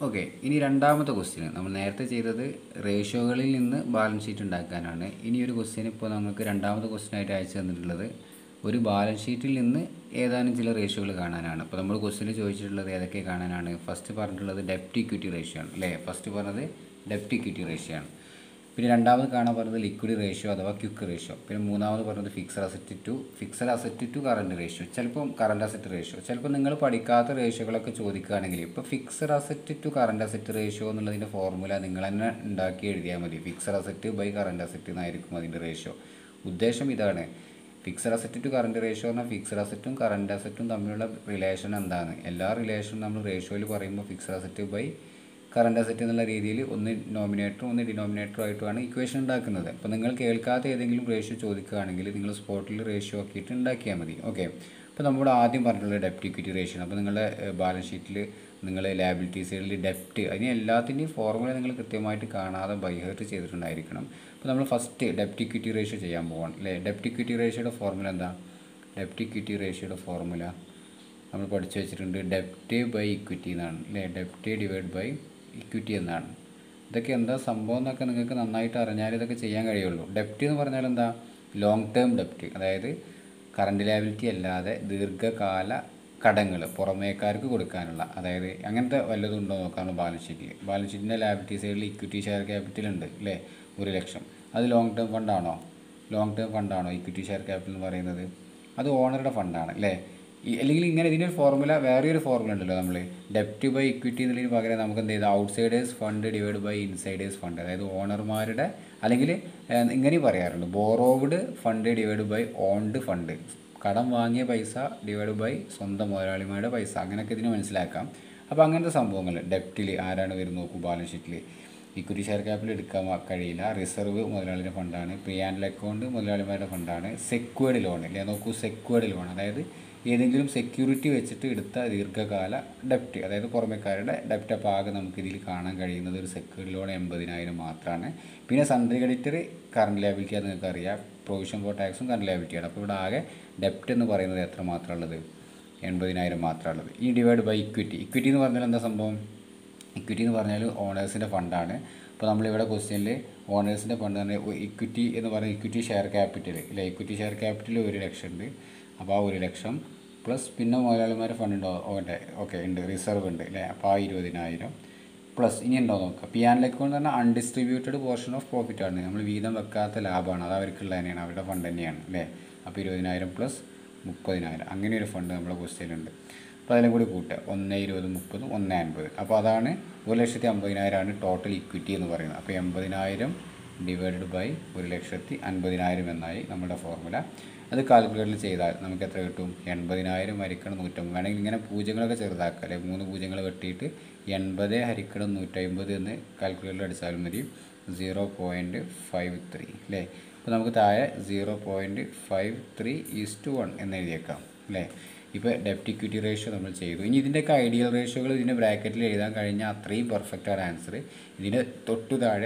okay ഇനി രണ്ടാമത്തെ question നമ്മൾ നേരത്തെ ചെയ്തത് റേഷ്യോകളിൽ നിന്ന് ബാലൻസ് ഷീറ്റ് ഉണ്ടാക്കാനാണ് ഇനി ഒരു ക്വസ്റ്റ്യൻ ഇപ്പോൾ നമുക്ക് രണ്ടാമത്തെ ക്വസ്റ്റ്യൻ ആയിട്ട് അയച്ചു തന്നിട്ടുള്ളത് ഒരു ബാലൻസ് ഷീറ്റിൽ നിന്ന് ഏതാനും ചില റേഷ്യോകൾ കാണാനാണ് അപ്പോൾ നമ്മൾ ക്വസ്റ്റ്യനിൽ ചോദിച്ചിട്ടുള്ളത് ഏതൊക്കെ കാണാനാണ് ഫസ്റ്റ് പറഞ്ഞിട്ടുള്ളത് ഡെപ്റ്റ് ഇക്വിറ്റി റേഷ്യോ ആണ് അല്ലേ ഫസ്റ്റ് പറഞ്ഞത് ഡെപ്റ്റ് ഇക്വിറ്റി റേഷ്യോ ആണ് പിന്നെ രണ്ടാമത് കാണാൻ പറഞ്ഞത് ലിക്വിഡ് റേഷ്യോ അഥവാ ക്വിക്ക് റേഷ്യോ പിന്നെ മൂന്നാമത് പറഞ്ഞത് fixed asset to fixed asset to current ratio ചിലപ്പം കറണ്ട് അസറ്റ് റേഷ്യോ ചിലപ്പോൾ നിങ്ങൾ പഠിക്കാത്ത റേഷ്യോകളൊക്കെ ചോദിക്കുകയാണെങ്കിൽ ഇപ്പോൾ fixed asset to current asset ratio എന്നുള്ളതിൻ്റെ ഫോർമുല നിങ്ങൾ തന്നെ ഉണ്ടാക്കി എഴുതിയാൽ മതി fixed asset by current asset എന്നായിരിക്കും അതിൻ്റെ റേഷ്യോ ഉദ്ദേശം ഇതാണ് fixed asset to current ratio പറഞ്ഞാൽ ഫിക്സഡ് അസറ്റും കറണ്ട് അസറ്റും തമ്മിലുള്ള റിലേഷൻ എന്താണ് എല്ലാ റിലേഷനും നമ്മൾ റേഷ്യോയിൽ പറയുമ്പോൾ fixed asset by current asset എന്നുള്ള രീതിയിൽ ഒന്ന് നോമിനേറ്ററും ഒന്ന് ഡിനോമിനേറ്ററും ആയിട്ടുമാണ് ഇക്വേഷൻ ഉണ്ടാക്കുന്നത് അപ്പോൾ നിങ്ങൾ കേൾക്കാത്ത ഏതെങ്കിലും റേഷ്യോ ചോദിക്കുകയാണെങ്കിൽ നിങ്ങൾ സ്പോട്ടിൽ റേഷ്യോ ആക്കിയിട്ട് ഉണ്ടാക്കിയാൽ മതി ഓക്കെ അപ്പോൾ നമ്മുടെ ആദ്യം പറഞ്ഞിട്ടുള്ള ഡെപ്റ്റ് ഇക്വിറ്റി റേഷ്യോ അപ്പോൾ നിങ്ങളുടെ ബാലൻസ് ഷീറ്റിൽ നിങ്ങൾ ലാബിലിറ്റി സൈഡിൽ ഡെപ്റ്റ് അതിന് എല്ലാത്തിൻ്റെയും ഫോർമുല നിങ്ങൾ കൃത്യമായിട്ട് കാണാതെ ബൈഹേർട്ട് ചെയ്തിട്ടുണ്ടായിരിക്കണം അപ്പോൾ നമ്മൾ ഫസ്റ്റ് ഡെപ്റ്റ് ഇക്വിറ്റി റേഷ്യോ ചെയ്യാൻ പോവാണ് അല്ലേ ഡെപ്റ്റ് ഇക്വിറ്റി റേഷ്യോയുടെ ഫോർമുല എന്താ ഡെപ്റ്റ് ഇക്വിറ്റി റേഷ്യോയുടെ ഫോർമുല നമ്മൾ പഠിച്ചു വെച്ചിട്ടുണ്ട് ഡെപ്റ്റ് ബൈ ഇക്വിറ്റി എന്നാണ് അല്ലേ ഡെപ്റ്റ് ഡിവൈഡ് ബൈ ഇക്വിറ്റി എന്നാണ് ഇതൊക്കെ എന്താ സംഭവം എന്നൊക്കെ നിങ്ങൾക്ക് നന്നായിട്ട് അറിഞ്ഞാൽ ഇതൊക്കെ ചെയ്യാൻ കഴിയുള്ളൂ ഡെപ്റ്റ് എന്ന് പറഞ്ഞാൽ എന്താ ലോങ് ടേം ഡെപ്റ്റ് അതായത് കറണ്ട് ലാബിലിറ്റി അല്ലാതെ ദീർഘകാല കടങ്ങൾ പുറമേക്കാർക്ക് കൊടുക്കാനുള്ള അതായത് അങ്ങനത്തെ വല്ലതും ഉണ്ടോ നോക്കാണ് ബാലൻസ് ഷീറ്റിൽ ബാലൻസ് ഷീറ്റിൻ്റെ ലാബിലിറ്റി സൈഡിൽ ഇക്വിറ്റി ഷെയർ ക്യാപിറ്റൽ ഉണ്ട് അല്ലേ ഒരു ലക്ഷം അത് ലോങ് ടേം ഫണ്ടാണോ ലോങ് ടേം ഫണ്ടാണോ ഇക്വിറ്റി ഷെയർ ക്യാപിറ്റൽ എന്ന് പറയുന്നത് അത് ഓണറുടെ ഫണ്ടാണ് അല്ലേ ഈ അല്ലെങ്കിൽ ഇങ്ങനെ ഇതിൻ്റെ ഒരു ഫോർമുല വേറെ ഒരു ഫോർമുല ഉണ്ടല്ലോ നമ്മൾ ഡെപ്റ്റ് ബൈ ഇക്വിറ്റി എന്നുള്ളതിന് പകരം നമുക്ക് എന്ത് ചെയ്താൽ outsiders fund divide by insiders fund അതായത് ഓണർമാരുടെ അല്ലെങ്കിൽ ഏഹ്, ഇങ്ങനെ പറയാറുണ്ട് borrowed fund divide by owned fund കടം വാങ്ങിയ പൈസ ഡിവൈഡ് ബൈ സ്വന്തം മുതലാളിമാരുടെ പൈസ അങ്ങനെയൊക്കെ ഇതിന് മനസ്സിലാക്കാം അപ്പോൾ അങ്ങനത്തെ സംഭവങ്ങൾ ഡെപ്റ്റിൽ ആരാണ് വരുന്നത് നോക്കും ബാലൻസ് ഷീറ്റിൽ ഇക്വിറ്റി ഷെയർ ക്യാപിറ്റൽ എടുക്കാൻ വ- കഴിയില്ല റിസർവ് മുതലാളിയുടെ ഫണ്ടാണ് പ്രീ ആൻഡ് അക്കൗണ്ട് മുതലാളിമാരുടെ ഫണ്ടാണ് സെക്വേർഡ് ലോൺ അല്ലേ നോക്കൂ സെക്വേർഡ് ലോൺ അതായത് ഏതെങ്കിലും സെക്യൂരിറ്റി വെച്ചിട്ട് എടുത്ത ദീർഘകാല ഡെപ്റ്റ് അതായത് പുറമേക്കാരുടെ ഡെപ്റ്റ് അപ്പോൾ ആകെ നമുക്ക് ഇതിൽ കാണാൻ കഴിയുന്നത് ഒരു സെക്യൂർഡ് ലോൺ എൺപതിനായിരം മാത്രമാണ് പിന്നെ സൺട്രി ക്രെഡിറ്റർ കറണ്ട് ലാബിലിറ്റി അത് നിങ്ങൾക്ക് അറിയാം പ്രൊവിഷൻ ഫോർ ടാക്സും കറണ്ട് ലാബിലിറ്റിയാണ് അപ്പോൾ ഇവിടെ ആകെ ഡെപ്റ്റ് എന്ന് പറയുന്നത് എത്ര മാത്രമുള്ളത് എൺപതിനായിരം മാത്രമുള്ളത് ഈ ഡിവൈഡ് ബൈ ഇക്വിറ്റി ഇക്വിറ്റി എന്ന് പറഞ്ഞാൽ എന്താ സംഭവം ഇക്വിറ്റി എന്ന് പറഞ്ഞാൽ ഓണേഴ്സിൻ്റെ ഫണ്ടാണ് അപ്പോൾ നമ്മളിവിടെ ക്വസ്റ്റ്യനിൽ ഓണേഴ്സിൻ്റെ ഫണ്ട് തന്നെ ഇക്വിറ്റി എന്ന് പറയുന്നത് ഇക്വിറ്റി ഷെയർ ക്യാപിറ്റൽ ഇല്ലേ ഇക്വിറ്റി ഷെയർ ക്യാപിറ്റൽ ഒരു ലക്ഷം ഉണ്ട് അപ്പോൾ ആ ഒരു ലക്ഷം പ്ലസ് പിന്നെ മുതലാളിമാരുടെ ഫണ്ട് ഉണ്ടോ ഓക്കെ ഓക്കെ ഉണ്ട് റിസർവ് ഉണ്ട് അല്ലേ അപ്പോൾ ആ ഇരുപതിനായിരം പ്ലസ് ഇനി ഉണ്ടോ നോക്കുക പി ആൻഡ് അക്കൗണ്ട് എന്ന് പറഞ്ഞാൽ അൺഡിസ്ട്രിബ്യൂട്ടഡ് പോർഷൻ ഓഫ് പ്രോഫിറ്റ് ആണ് നമ്മൾ വീതം വെക്കാത്ത ലാഭമാണ് അത് അവർക്കുള്ള തന്നെയാണ് അവരുടെ ഫണ്ട് തന്നെയാണ് അല്ലേ അപ്പോൾ ഇരുപതിനായിരം പ്ലസ് മുപ്പതിനായിരം അങ്ങനെ ഒരു ഫണ്ട് നമ്മുടെ ക്വസ്റ്റ്യനിലുണ്ട് അപ്പോൾ അതിലും കൂടി കൂട്ടുക ഒന്ന് ഇരുപത് മുപ്പത് ഒന്ന് അൻപത് അപ്പോൾ അതാണ് ഒരു ലക്ഷത്തി അമ്പതിനായിരമാണ് ടോട്ടൽ ഇക്വിറ്റി എന്ന് പറയുന്നത് അപ്പോൾ എൺപതിനായിരം ഡിവൈഡഡ് ബൈ ഒരു ലക്ഷത്തി അൻപതിനായിരം എന്നായി നമ്മുടെ ഫോർമുല അത് കാൽക്കുലേറ്ററിൽ ചെയ്താൽ നമുക്ക് എത്ര കിട്ടും എൺപതിനായിരം ഹരിക്കണം നൂറ്റമ്പത് വേണമെങ്കിൽ ഇങ്ങനെ പൂജ്യങ്ങളൊക്കെ ചെറുതാക്കുക അല്ലെ മൂന്ന് പൂജ്യങ്ങൾ വെട്ടിയിട്ട് എൺപത് ഹരിക്കണം നൂറ്റമ്പത് എന്ന് കാൽക്കുലേറ്ററിൽ അടിച്ചാലും മതി സീറോ പോയിൻറ്റ് ഫൈവ് ത്രീ അല്ലേ അപ്പോൾ നമുക്ക് താഴെ zero point five three is to one എന്ന് എഴുതിയേക്കാം അല്ലേ ഇപ്പോൾ ഡെപ്റ്റ് ഇക്വിറ്റി റേഷ്യോ നമ്മൾ ചെയ്തു ഇനി ഇതിൻ്റെയൊക്കെ ഐഡിയൽ റേഷ്യോകൾ ഇതിൻ്റെ ബ്രാക്കറ്റിൽ എഴുതാൻ കഴിഞ്ഞാൽ അത്രയും പെർഫെക്റ്റ് ആണ് ആൻസർ ഇതിൻ്റെ തൊട്ടു താഴെ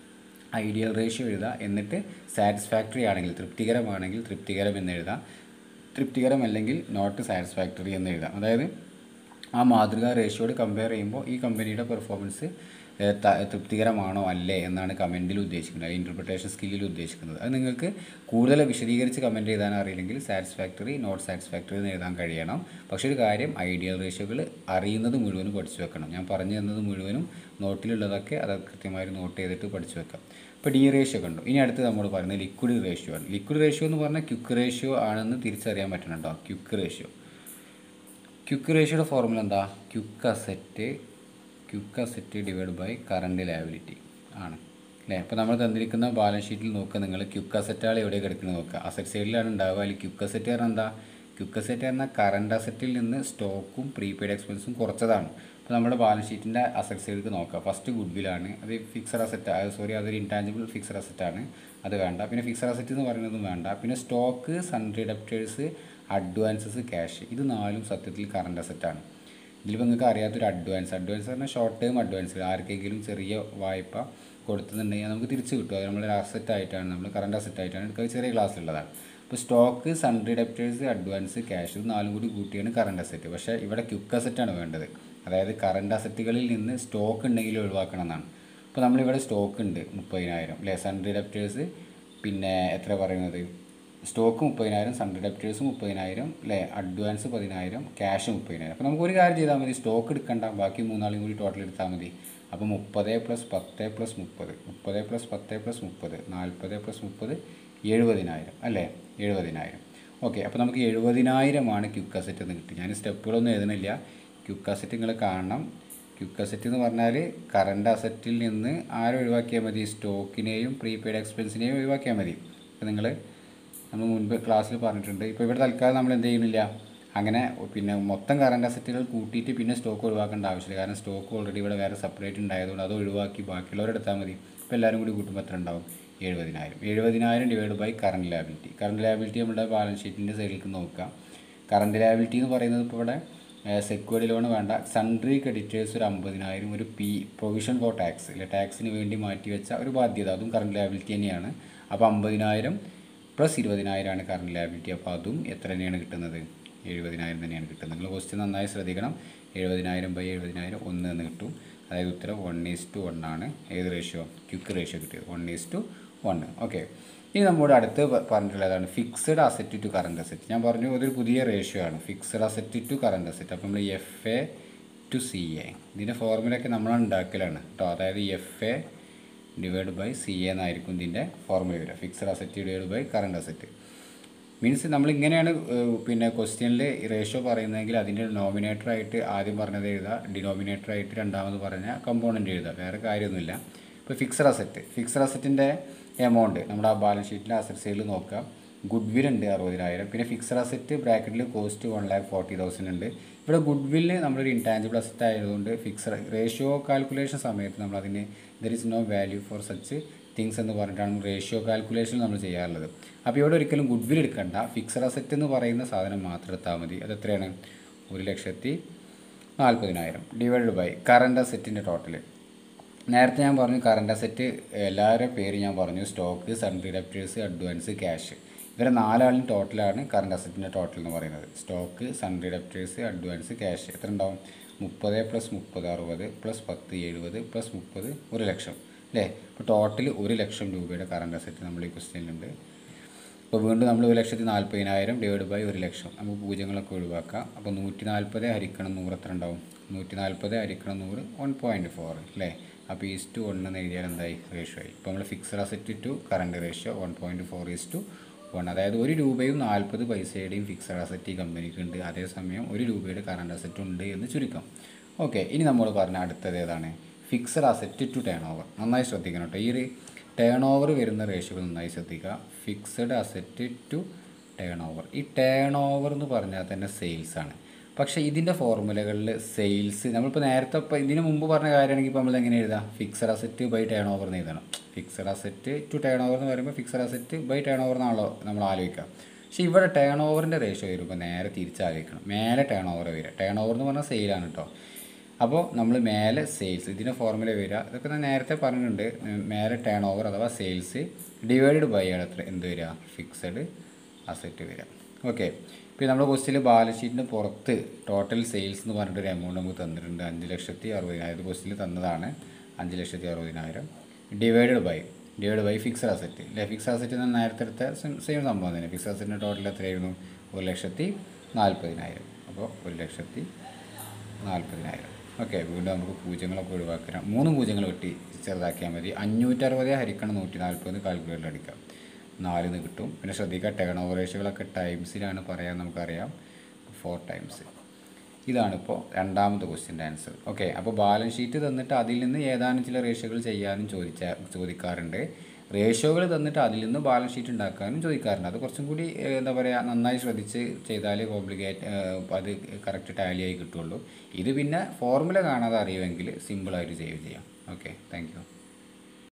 ഐഡിയൽ റേഷ്യോ എഴുതുക എന്നിട്ട് സാറ്റിസ്ഫാക്ടറി ആണെങ്കിൽ തൃപ്തികരമാണെങ്കിൽ തൃപ്തികരം എന്ന് എഴുതാം തൃപ്തികരമല്ലെങ്കിൽ നോട്ട് സാറ്റിസ്ഫാക്ടറി എന്ന് എഴുതാം അതായത് ആ മാതൃകാ റേഷ്യോട് കമ്പയർ ചെയ്യുമ്പോൾ ഈ കമ്പനിയുടെ പെർഫോമൻസ് തൃപ്തികരമാണോ അല്ലേ എന്നാണ് കമൻറ്റിൽ ഉദ്ദേശിക്കുന്നത് ഇൻ്റർപ്രിട്ടേഷൻ സ്കില്ലിൽ ഉദ്ദേശിക്കുന്നത് അത് നിങ്ങൾക്ക് കൂടുതൽ വിശദീകരിച്ച് കമൻറ്റ് എഴുതാൻ അറിയില്ലെങ്കിൽ സാറ്റിസ്ഫാക്ടറി നോട്ട് സാറ്റിസ്ഫാക്ടറി എന്ന് എഴുതാൻ കഴിയണം പക്ഷേ ഒരു കാര്യം ഐഡിയൽ റേഷ്യോകൾ അറിയുന്നത് മുഴുവനും പഠിച്ചു വെക്കണം ഞാൻ പറഞ്ഞു തന്നത് മുഴുവനും നോട്ടിലുള്ളതൊക്കെ അത് കൃത്യമായി നോട്ട് ചെയ്തിട്ട് പഠിച്ചു വെക്കാം ഇപ്പോൾ ഡി റേഷ്യോ കണ്ടു ഇനി അടുത്ത് നമ്മൾ പറയുന്നത് ലിക്വിഡ് റേഷ്യോ ആണ് ലിക്വിഡ് റേഷ്യോ എന്ന് പറഞ്ഞാൽ ക്യുക്ക് റേഷ്യോ ആണെന്ന് തിരിച്ചറിയാൻ പറ്റണുണ്ടോ ക്യുക്ക് റേഷ്യോ ക്യുക്ക് റേഷ്യോയുടെ ഫോർമുല എന്താ quick asset quick asset divide by current liability ആണ് അല്ലേ അപ്പോൾ നമ്മൾ തന്നിരിക്കുന്ന ബാലൻസ് ഷീറ്റിൽ നോക്കുക നിങ്ങൾ ക്യുക്ക് അസറ്റുകൾ എവിടെ കിടക്കുന്നത് നോക്കുക അസറ്റ് സൈഡിലാണ് ഉണ്ടാവുക അല്ലെങ്കിൽ ക്യുക്ക് അസറ്റ് പറഞ്ഞാൽ എന്താ ക്യുക്ക് അസറ്റ് പറഞ്ഞാൽ കറണ്ട് അസറ്റിൽ നിന്ന് സ്റ്റോക്കും പ്രീപെയ്ഡ് എക്സ്പെൻസും കുറച്ചതാണ് അപ്പോൾ നമ്മുടെ ബാലൻസ് ഷീറ്റിൻ്റെ അസറ്റ് സൈഡിലേക്ക് നോക്കുക ഫസ്റ്റ് ഗുഡ് വില്ലാണ് അത് ഫിക്സഡ് അസറ്റ് സോറി അതൊരു ഇൻടാഞ്ചിബിൾ ഫിക്സഡ് അസറ്റാണ് അത് വേണ്ട പിന്നെ ഫിക്സഡ് അസറ്റ് എന്ന് പറയുന്നതും വേണ്ട പിന്നെ stock sundry debtors advances cash ഇത് നാലും സത്യത്തിൽ കറണ്ട് അസറ്റാണ് ഇതിലിപ്പോൾ നിങ്ങൾക്ക് അറിയാത്തൊരു അഡ്വാൻസ് അഡ്വാൻസ് പറഞ്ഞാൽ ഷോർട്ട് ടേം അഡ്വാൻസ് ആർക്കെങ്കിലും ചെറിയ വായ്പ കൊടുത്തിട്ടുണ്ടെങ്കിൽ നമുക്ക് തിരിച്ച് കിട്ടും അത് നമ്മളൊരു അസറ്റ് ആയിട്ടാണ് നമ്മൾ കറണ്ട് അസറ്റ് ആയിട്ടാണ് എടുക്കുക ചെറിയ ക്ലാസ്സിലുള്ളതാണ് ഇപ്പോൾ stock sundry debtors advance cash ഇത് നാലും കൂടി കൂട്ടിയാണ് കറണ്ട് അസറ്റ് പക്ഷേ ഇവിടെ ക്യുക്ക് അസറ്റാണ് വേണ്ടത് അതായത് കറണ്ട് അസറ്റുകളിൽ നിന്ന് സ്റ്റോക്ക് ഉണ്ടെങ്കിൽ ഒഴിവാക്കണം എന്നാണ് ഇപ്പോൾ നമ്മളിവിടെ സ്റ്റോക്ക് ഉണ്ട് മുപ്പതിനായിരം അല്ലേ സൺഡ്രി ഡെപ്റ്റേഴ്സ് പിന്നെ എത്ര പറയുന്നത് സ്റ്റോക്ക് മുപ്പതിനായിരം സൺഡ്രി ഡെപ്റ്റേഴ്സ് മുപ്പതിനായിരം അല്ലേ അഡ്വാൻസ് പതിനായിരം ക്യാഷ് മുപ്പതിനായിരം അപ്പോൾ നമുക്ക് ഒരു കാര്യം ചെയ്താൽ മതി സ്റ്റോക്ക് എടുക്കണ്ട ബാക്കി മൂന്നാളും കൂടി ടോട്ടൽ എടുത്താൽ മതി അപ്പോൾ മുപ്പത് പ്ലസ് പത്ത് പ്ലസ് മുപ്പത് മുപ്പത് പ്ലസ് പത്ത് പ്ലസ് മുപ്പത് നാൽപ്പത് പ്ലസ് മുപ്പത് എഴുപതിനായിരം അല്ലേ എഴുപതിനായിരം ഓക്കെ അപ്പോൾ നമുക്ക് എഴുപതിനായിരമാണ് ക്യുക്ക് അസറ്റ് എന്ന് കിട്ടി ഞാൻ സ്റ്റെപ്പുകളൊന്നും എഴുതണില്ല ക്യുക്ക് അസറ്റ് നിങ്ങൾ കാണണം ക്യുക്ക് അസറ്റ് എന്ന് പറഞ്ഞാൽ കറണ്ട് അസറ്റിൽ നിന്ന് ആരും ഒഴിവാക്കിയാൽ മതി സ്റ്റോക്കിനെയും പ്രീപെയ്ഡ് എക്സ്പെൻസിനെയും ഒഴിവാക്കിയാൽ മതി അപ്പോൾ നിങ്ങൾ നമ്മൾ മുൻപ് ക്ലാസ്സിൽ പറഞ്ഞിട്ടുണ്ട് ഇപ്പോൾ ഇവിടെ തൽക്കാലം നമ്മൾ എന്ത് ചെയ്യുന്നില്ല അങ്ങനെ പിന്നെ മൊത്തം കറണ്ട് അസറ്റുകൾ കൂട്ടിയിട്ട് പിന്നെ സ്റ്റോക്ക് ഒഴിവാക്കേണ്ട ആവശ്യമില്ല കാരണം സ്റ്റോക്ക് ഓൾറെഡി ഇവിടെ വേറെ സെപ്പറേറ്റ് ഉണ്ടായതുകൊണ്ട് അത് ഒഴിവാക്കി ബാക്കിയുള്ളവരെടുത്താൽ മതി ഇപ്പോൾ എല്ലാവരും കൂടി കൂട്ടുമ്പോൾ എത്ര ഉണ്ടാവും എഴുപതിനായിരം എഴുപതിനായിരം divide by current liability current liability നമ്മുടെ ബാലൻസ് ഷീറ്റിൻ്റെ സൈഡിലേക്ക് നോക്കാം കറണ്ട് ലാബിലിറ്റി എന്ന് പറയുന്നത് ഇപ്പോൾ ഇവിടെ സെക്യൂർഡ് ലോൺ വേണ്ട സൺട്രി ക്രെഡിറ്റേഴ്സ് ഒരു അമ്പതിനായിരം ഒരു പി പ്രൊവിഷൻ ഫോർ ടാക്സ് അല്ലെ ടാക്സിന് വേണ്ടി മാറ്റി വെച്ച ഒരു ബാധ്യത അതും കറണ്ട് ലാബിലിറ്റി തന്നെയാണ് അപ്പോൾ അമ്പതിനായിരം പ്ലസ് ഇരുപതിനായിരമാണ് കറണ്ട് ലാബിലിറ്റി അപ്പോൾ അതും എത്ര തന്നെയാണ് കിട്ടുന്നത് എഴുപതിനായിരം തന്നെയാണ് കിട്ടുന്നത് നിങ്ങൾ ക്വസ്റ്റ്യൻ നന്നായി ശ്രദ്ധിക്കണം എഴുപതിനായിരം ബൈ എഴുപതിനായിരം ഒന്ന് എന്ന് കിട്ടും അതായത് ഉത്തരം വൺ ഈസ് ടു വൺ ആണ് ഏത് റേഷ്യോ ക്യുക്ക് റേഷ്യോ കിട്ടിയത് one is to one okay ഇനി നമ്മുടെ അടുത്ത് പ- പറഞ്ഞിട്ടുള്ളതാണ് fixed asset to current asset ഞാൻ പറഞ്ഞു അതൊരു പുതിയ റേഷ്യോ ആണ് fixed asset to current asset അപ്പോൾ നമ്മൾ F A to C A ഇതിൻ്റെ ഫോർമുലയൊക്കെ നമ്മൾ ഉണ്ടാക്കലാണ് കേട്ടോ അതായത് F A divide by C A എന്നായിരിക്കും ഇതിൻ്റെ ഫോർമുല വരിക fixed asset divide by current asset means നമ്മൾ ഇങ്ങനെയാണ് ഏഹ്, പിന്നെ ക്വസ്റ്റ്യനിൽ റേഷ്യോ പറയുന്നതെങ്കിൽ അതിൻ്റെ നോമിനേറ്റർ ആയിട്ട് ആദ്യം പറഞ്ഞത് എഴുതുക ഡിനോമിനേറ്റർ ആയിട്ട് രണ്ടാമത് പറഞ്ഞ കമ്പോണൻ്റ് എഴുതുക വേറെ കാര്യമൊന്നുമില്ല ഇപ്പോൾ ഫിക്സഡ് അസറ്റ് ഫിക്സഡ് അസറ്റിൻ്റെ എമൗണ്ട് നമ്മുടെ ആ ബാലൻസ് ഷീറ്റിലെ അസറ്റ് സൈഡിൽ നോക്കുക ഗുഡ് വിൽ ഉണ്ട് അറുപതിനായിരം പിന്നെ ഫിക്സഡ് അസറ്റ് ബ്രാക്കറ്റിൽ cost one lakh forty thousand ഉണ്ട് ഇവിടെ ഗുഡ് വില്ല് നമ്മളൊരു ഇൻടാഞ്ചിബിൾ അസറ്റ് ആയതുകൊണ്ട് ഫിക്സഡ് റേഷ്യോ കാൽക്കുലേഷൻ സമയത്ത് നമ്മൾ അതിന് there is no value for such things എന്ന് പറഞ്ഞിട്ടാണ് റേഷ്യോ കാൽക്കുലേഷൻ നമ്മൾ ചെയ്യാറുള്ളത് അപ്പോൾ ഇവിടെ ഒരിക്കലും ഗുഡ് വിൽ എടുക്കണ്ട ഫിക്സഡ് അസറ്റ് എന്ന് പറയുന്ന സാധനം മാത്രം എടുത്താൽ മതി അത് എത്രയാണ് ഒരു ലക്ഷത്തി നാൽപ്പതിനായിരം ഡിവൈഡ് ബൈ കറണ്ട് അസറ്റിൻ്റെ ടോട്ടൽ നേരത്തെ ഞാൻ പറഞ്ഞു കറണ്ട് അസറ്റ് എല്ലാവരുടെ പേര് ഞാൻ പറഞ്ഞു stock sundry debtors advance cash ഇവരെ നാലാളും ടോട്ടലാണ് കറണ്ട് അസറ്റിൻ്റെ ടോട്ടൽ എന്ന് പറയുന്നത് stock sundry debtors advance cash എത്ര ഉണ്ടാവും മുപ്പത് പ്ലസ് മുപ്പത് അറുപത് പ്ലസ് പത്ത് എഴുപത് പ്ലസ് മുപ്പത് ഒരു ലക്ഷം അല്ലേ ഇപ്പോൾ ടോട്ടൽ ഒരു ലക്ഷം രൂപയുടെ കറണ്ട് അസറ്റ് നമ്മൾ ഈ ക്വസ്റ്റ്യനിലുണ്ട് അപ്പോൾ വീണ്ടും നമ്മൾ ഒരു ലക്ഷത്തി നാൽപ്പതിനായിരം ഡിവൈഡ് ബൈ ഒരു ലക്ഷം നമുക്ക് പൂജ്യങ്ങളൊക്കെ ഒഴിവാക്കാം അപ്പോൾ നൂറ്റി നാൽപ്പത് ഹരിക്കണം നൂറ് എത്ര ഉണ്ടാവും നൂറ്റി നാൽപ്പത് ഹരിക്കണം നൂറ് വൺ പോയിൻറ്റ് ഫോർ അല്ലേ അപ്പോൾ ഈസ് ടു വൺ എന്ന് എഴുതിയാൽ എന്തായി റേഷ്യോ ആയി ഇപ്പോൾ നമ്മൾ fixed asset to current ratio one point four is to one അതായത് ഒരു രൂപയും നാൽപ്പത് പൈസയുടെയും ഫിക്സഡ് അസറ്റ് ഈ കമ്പനിക്ക് ഉണ്ട് അതേസമയം ഒരു രൂപയുടെ കറണ്ട് അസറ്റ് ഉണ്ട് എന്ന് ചുരുക്കം ഓക്കെ ഇനി നമ്മൾ പറഞ്ഞ അടുത്തത് ഏതാണ് fixed asset to turnover നന്നായി ശ്രദ്ധിക്കണം കേട്ടോ ഈ ഒരു ടേൺ ഓവർ വരുന്ന റേഷ്യോകൾ നന്നായി ശ്രദ്ധിക്കുക fixed asset to turnover ഈ ടേൺ ഓവർ എന്ന് പറഞ്ഞാൽ തന്നെ സെയിൽസ് ആണ് പക്ഷേ ഇതിൻ്റെ ഫോർമുലകളിൽ സെയിൽസ് നമ്മളിപ്പോൾ നേരത്തെ ഇപ്പോൾ ഇതിന് മുമ്പ് പറഞ്ഞ കാര്യമാണെങ്കിൽ ഇപ്പോൾ നമ്മൾ എങ്ങനെ എഴുതാം fixed asset by turnover എന്ന് എഴുതണം fixed asset to turnover എന്ന് പറയുമ്പോൾ fixed asset by turnover എന്നാണല്ലോ നമ്മൾ ആലോചിക്കുക പക്ഷേ ഇവിടെ ടേൺ ഓവറിൻ്റെ റേഷ്യോ വരുമ്പോൾ നേരെ തിരിച്ചാലോചിക്കണം മേലെ ടേൺ ഓവർ വരിക ടേൺ ഓവർ എന്ന് പറഞ്ഞാൽ സെയിലാണ് കേട്ടോ അപ്പോൾ നമ്മൾ മേലെ സെയിൽസ് ഇതിൻ്റെ ഫോർമുല വരിക ഇതൊക്കെ ഞാൻ നേരത്തെ പറഞ്ഞിട്ടുണ്ട് ഉം, മേലെ ടേൺ ഓവർ അഥവാ സെയിൽസ് ഡിവൈഡഡ് ബൈ ആണ് എത്ര എന്ത് വരിക ഫിക്സഡ് അസറ്റ് വരിക ഓക്കെ ഇപ്പോൾ നമ്മൾ ക്വസ്റ്റിൽ ബാലൻസ് ഷീറ്റിൻ്റെ പുറത്ത് ടോട്ടൽ സെയിൽസ് എന്ന് പറഞ്ഞിട്ടൊരു എമൗണ്ട് നമുക്ക് തന്നിട്ടുണ്ട് അഞ്ച് ലക്ഷത്തി അറുപതിനായിരം ക്വസ്റ്റിൽ തന്നതാണ് അഞ്ച് ലക്ഷത്തി അറുപതിനായിരം divided by divide by fixed asset അല്ലെ ഫിക്സഡ് അസറ്റ് എന്ന് നേരത്തെ എടുത്ത സെയിം സംഭവം തന്നെ ഫിക്സഡ് അസറ്റിൻ്റെ ടോട്ടൽ എത്രയായിരുന്നു ഒരു ലക്ഷത്തി നാൽപ്പതിനായിരം അപ്പോൾ ഒരു ലക്ഷത്തി നാൽപ്പതിനായിരം ഓക്കെ വീണ്ടും നമുക്ക് പൂജ്യങ്ങളൊക്കെ ഒഴിവാക്കാം മൂന്ന് പൂജ്യങ്ങൾ വെട്ടി ചെറുതാക്കിയാൽ മതി അഞ്ഞൂറ്ററുപത് ഹരിക്കണം നൂറ്റി നാൽപ്പത് കാൽക്കുലേറ്റർ അടിക്കാം നാലിന്ന് കിട്ടും പിന്നെ ശ്രദ്ധിക്കുക ടേൺ ഓവർ റേഷ്യോകളൊക്കെ ടൈംസിലാണ് പറയാൻ നമുക്കറിയാം ഫോർ ടൈംസ് ഇതാണിപ്പോൾ രണ്ടാമത്തെ ക്വസ്റ്റ്യൻ്റെ ആൻസർ ഓക്കെ അപ്പോൾ ബാലൻസ് ഷീറ്റ് തന്നിട്ട് അതിൽ നിന്ന് ഏതാനും ചില റേഷ്യോകൾ ചെയ്യാനും ചോദിച്ച ചോദിക്കാറുണ്ട് റേഷ്യോകൾ തന്നിട്ട് അതിൽ നിന്ന് ബാലൻസ് ഷീറ്റ് ഉണ്ടാക്കാനും ചോദിക്കാറുണ്ട് അത് കുറച്ചും കൂടി ഏഹ്, എന്താ പറയുക നന്നായി ശ്രദ്ധിച്ച് ചെയ്താലേ കോംപ്ലിക്കേറ്റ് അത് കറക്റ്റ് ടാലിയായി കിട്ടുള്ളൂ ഇത് പിന്നെ ഫോർമുല കാണാതെ അറിയുമെങ്കിൽ സിമ്പിളായിട്ട് ചെയ്യുകയും ചെയ്യാം ഓക്കെ താങ്ക് യു